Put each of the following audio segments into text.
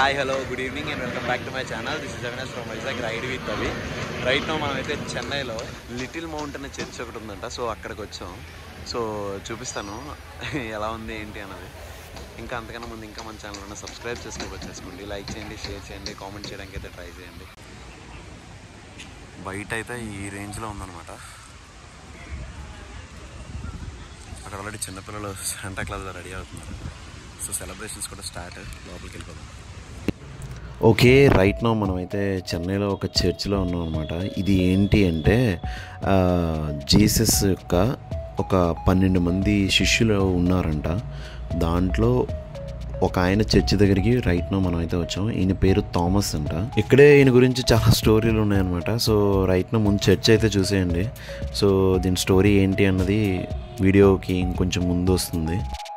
Hi hello good evening and welcome back to my channel this is Avinash from Vizag ride with Avi right now మనం అయితే చెన్నైలో little mount అనే church ఒకటి ఉందంట so అక్కడికి వచ్చాం సో చూపిస్తాను ఎలా ఉంది ఏంటి అన్నది ఇంకా అంతకన్నా ముందు ఇంకా మన ఛానల్ ఉన్న సబ్స్క్రైబ్ చేసుకో చేసుకోండి లైక్ చేయండి షేర్ చేయండి కామెంట్ చేయడానికి అయితే ట్రై చేయండి బయట అయితే ఈ రేంజ్లో ఉందన్నమాట అక్కడ ఆల్రెడీ చిన్నపిల్లలు శాంటా క్లాస్లో రెడీ అవుతున్నారు సో సెలబ్రేషన్స్ కూడా స్టార్ట్ లోపలికి వెళ్ళిపోదాం ఓకే రైట్ నో మనం అయితే చెన్నైలో ఒక చర్చ్లో ఉన్నాం అనమాట ఇది ఏంటి అంటే ఆ, జీసస్ యొక్క ఒక పన్నెండు మంది శిష్యులు ఉన్నారంట దాంట్లో ఒక ఆయన చర్చ్ దగ్గరికి రైట్ నో మనం అయితే వచ్చాం ఈయన పేరు థామస్ అంట ఇక్కడే ఈయన గురించి చాలా స్టోరీలు ఉన్నాయన్నమాట సో రైట్ నో ముందు చర్చ్ అయితే చూసేయండి సో దీని స్టోరీ ఏంటి అన్నది వీడియోకి ఇంకొంచెం ముందు వస్తుంది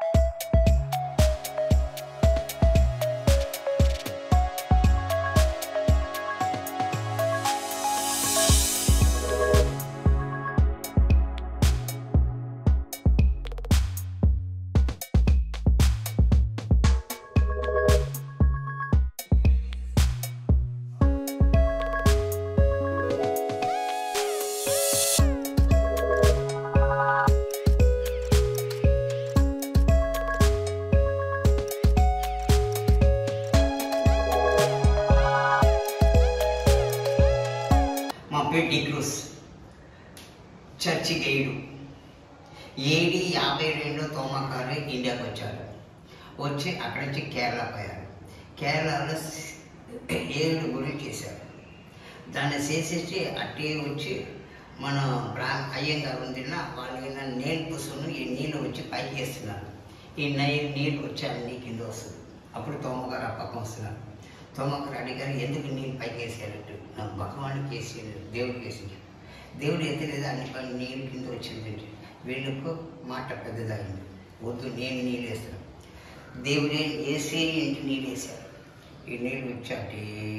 మా పేరు డిక్రూస్ చర్చి గైడు ఏడి యాభై రెండులో తోమకారు ఇండియాకి వచ్చారు వచ్చి అక్కడి నుంచి కేరళ పోయారు కేరళలో స్- ఏడు గుడి చేశారు దాన్ని చేసేసి అట్టే వచ్చి మన బ్రా అయ్యంగారు ఉందిన వాళ్ళు ఏమైనా నీళ్ళు పూసును ఈ నీళ్ళు వచ్చి పైకి వేస్తున్నారు ఈ నైల్ నీళ్ళు వచ్చి అన్ని కింద వస్తుంది అప్పుడు తోమగారు ఆ పక్కన వస్తున్నారు తోమగారు అడిగారు ఎందుకు నీళ్ళు పైకి వేసేయాలంటే నాకు భగవానికి వేసి దేవుడికి వేసి దేవుడు ఎత్తలేదు అన్ని పని నీళ్ళు కింద వచ్చిందంటే వీళ్ళకు మాట పెద్దదైంది వద్దు నేను నీళ్ళు వేస్తాను దేవుడే వేసే ఇంటి నీళ్ళు వేశారు ఈ నీళ్ళు వచ్చి అటే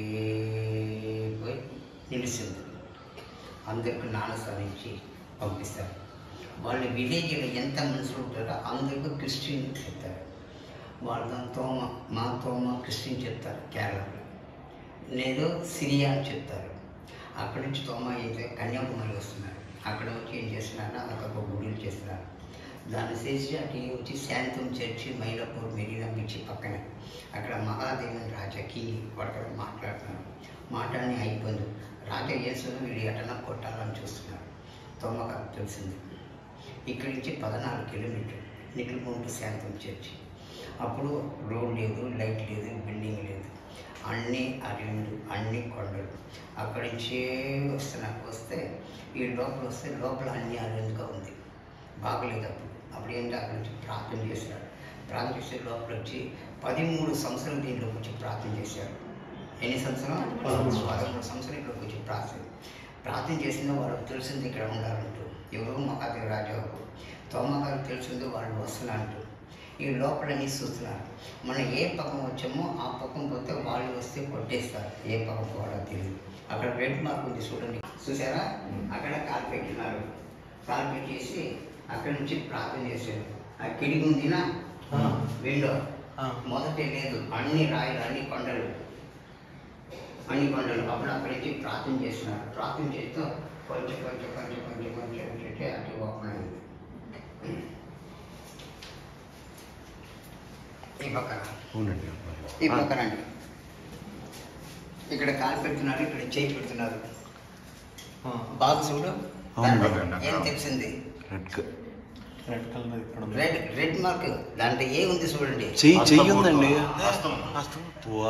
పోయి నిలిచింది అందరికి నానసానించి పంపిస్తారు వాళ్ళ విలేజ్లో ఎంత మనుషులు ఉంటారో అందరికీ క్రిస్టియన్ చెప్తారు వాళ్ళ తోమ మా తోమ క్రిస్టియన్ చెప్తారు కేరళలో లేదు సిరియా అని చెప్తారు అక్కడి నుంచి తోమ ఏం చే కన్యాకుమారి వస్తున్నారు అక్కడ వచ్చి ఏం చేస్తున్నారు అక్కడ ఒక గుడిలు చేస్తున్నారు దాన్ని చేసి అటు వచ్చి శాంతం చర్చి మైలాపూర్ మెరీనా బీచ్ పక్కనే అక్కడ మహాదేవన్ రాజాకి అక్కడ మాట్లాడుతున్నారు మాట్లాడి అయిపోయింది రాజా చేస్తున్న వీడు ఎటన్నా కొట్టాలని చూస్తున్నారు తొమ్మకు తెలిసింది ఇక్కడి నుంచి పద్నాలుగు కిలోమీటర్ నిఖిల్మౌంట్ శాంతం చర్చి అప్పుడు రోడ్ లేదు లైట్ లేదు బిల్డింగ్ లేదు అన్నీ అరణ్యులు అన్ని కొండలు అక్కడి నుంచే వస్తున్నారు వస్తే ఈ లోపల వస్తే లోపల అన్ని అరణ్యంగా ఉంది బాగలేదు అప్పుడు అప్పుడు ఏంటి అక్కడి నుంచి ప్రార్థన చేశారు ప్రార్థన చేసే లోపల వచ్చి పదిమూడు సంవత్సరాలు దీంట్లోకి వచ్చి ప్రార్థన చేశారు ఎన్ని సంవత్సరాలు పదమూడు సంవత్సరాలు ఇక్కడికి వచ్చి ప్రార్థన ప్రార్థన చేసిన వాళ్ళకి తెలిసింది ఇక్కడ ఉండాలంటూ ఎవరు మహాదేవ రాజావు తోమగారు తెలిసింది వాళ్ళు వస్తున్నారంటూ ఈ లోపలని చూస్తున్నారు మనం ఏ పక్కన వచ్చామో ఆ పక్కన పోతే వాళ్ళు వస్తే కొట్టేస్తారు ఏ పక్కన పోవాలో తెలియదు అక్కడ రెడ్ మార్క్ ఉంది చూడండి చూసారా అక్కడ కాలు పెట్టినారు కాలు పెట్టేసి అక్కడి నుంచి ప్రార్థన చేశారు ఆ కిడికి ఉందినా విండో మొదటి లేదు అన్ని రాయలు అన్ని కొండలు అన్ని కొండలు అప్పుడు అక్కడి నుంచి ప్రార్థన చేస్తున్నారు ప్రార్థన చేస్తూ కొంచెం కొంచెం కొంచెం కొంచెం కొంచెం ఏంటంటే అటు ఓపెన్ అయింది ఈ పక్కన అవునండి ఈ పక్కన అండి ఇక్కడ కాలు పెడుతున్నారు ఇక్కడ చేయి పెడుతున్నారు బాగా చూడు అవునండి. దాంట్లో ఏం తెలిసింది రెడ్ రెడ్ కలర్ ఇక్కడ ఉంది రెడ్ రెడ్ మార్క్ దాంట్లో ఏ ఉంది చూడండి చెయ్యి చెయ్యి హస్తం ఉందండి హస్తం. హస్తం. వా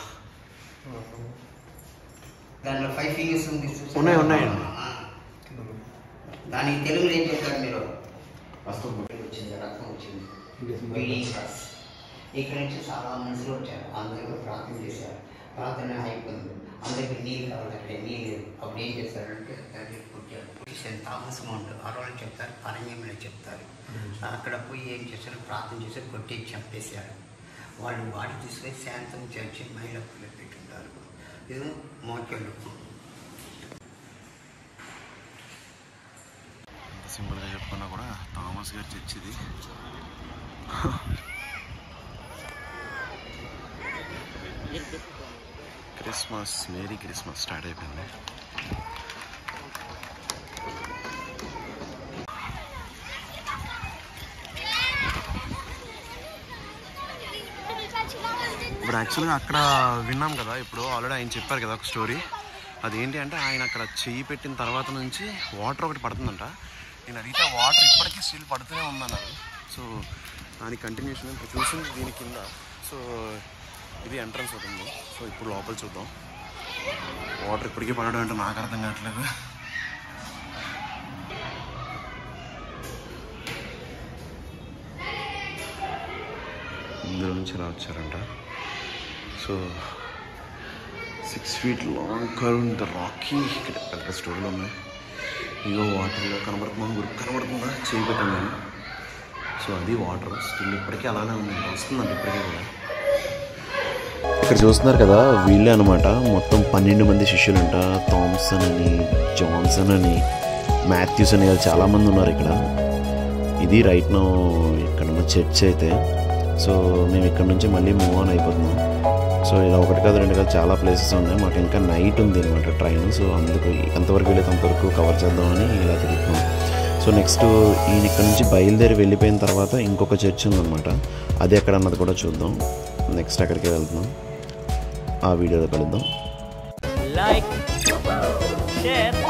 దాంట్లో ఫైవ్ ఫింగర్స్ ఉంది చూసారా? ఉన్నాయి, ఉన్నాయండి. ఆ. దానికి తెలుగులో ఏం చెప్పారు మీరు హస్తం. వచ్చింది రక్తం వచ్చింది బ్లీడింగ్ క్లాస్ ఇక్కడ నుంచి చాలా మనుషులు వచ్చారు అందరూ ప్రార్థన చేశారు ప్రార్థన అయిపోయింది అందరికి నీళ్ళు కావాలి అక్కడ నీళ్ళు లేదు అప్పుడు ఏం చేస్తారంటే తండ్రి పుట్టారు సెంట్ థామస్ మౌంట్ అరవై చెప్తారు పరంగంలో చెప్తారు అక్కడ పోయి ఏం చేశారు ప్రార్థన చేసి కొట్టి చంపేశారు వాళ్ళు వాటి తీసుకొని శాంతం చర్చి మహిళ పిల్లలు పెట్టుకుంటారు ఇది మోకెళ్ళు సింపుల్గా చెప్పుకున్నా కూడా థామస్ గారు చర్చిది క్రిస్మస్ మేరీ క్రిస్మస్ స్టార్ట్ అయిపోయింది ఇప్పుడు యాక్చువల్గా అక్కడ విన్నాం కదా ఇప్పుడు ఆల్రెడీ ఆయన చెప్పారు కదా ఒక స్టోరీ అదేంటి అంటే ఆయన అక్కడ చెయ్యి పెట్టిన తర్వాత నుంచి వాటర్ ఒకటి పడుతుందంట నేను అడిగితే వాటర్ ఇప్పటికీ స్టిల్ పడుతూనే ఉందన్నారు సో దాని కంటిన్యూషన్ ఇప్పుడు చూసింది దీని కింద సో ఇది ఎంట్రన్స్ అవుతుంది సో ఇప్పుడు లోపల చూద్దాం వాటర్ ఇప్పటికీ పడడం అంటే నాకు అర్థం కావట్లేదు ఇందులో నుంచి ఇలా వచ్చారంట so six feet long curve the rocky ఇక్కడ పెద్ద స్టోరీలు ఉన్నాయి ఇగో వాటర్లో కనబడుతుందా గురికి కనబడుతుందా చేయి పెట్టాను నేను సో అది వాటర్ స్టిల్ ఇప్పటికీ అలానే ఉంది వస్తుందండి ఇప్పటికీ కూడా ఇక్కడ చూస్తున్నారు కదా వీళ్ళే అనమాట మొత్తం పన్నెండు మంది శిష్యులంట థామ్సన్ అని జాన్సన్ అని మాథ్యూస్ అని ఇలా చాలామంది ఉన్నారు ఇక్కడ ఇది రైట్ నో ఇక్కడ ఉన్న చర్చ్ అయితే సో మేము ఇక్కడ నుంచి మళ్ళీ మూవ్ ఆన్ అయిపోతున్నాం సో ఇలా ఒకటి కాదు రెండు కాదు చాలా ప్లేసెస్ ఉన్నాయి మాకు ఇంకా నైట్ ఉంది అనమాట ట్రైన్ సో అందుకు ఎంతవరకు వెళ్ళేది అంతవరకు కవర్ చేద్దామని ఇలా తిరుగుతున్నాం సో నెక్స్ట్ ఈయన ఇక్కడ నుంచి బయలుదేరి వెళ్ళిపోయిన తర్వాత ఇంకొక చర్చ్ ఉందన్నమాట అది ఎక్కడ అన్నది కూడా చూద్దాం నెక్స్ట్ అక్కడికి వెళ్తున్నాం ఆ వీడియోలో కలుద్దాం like, share,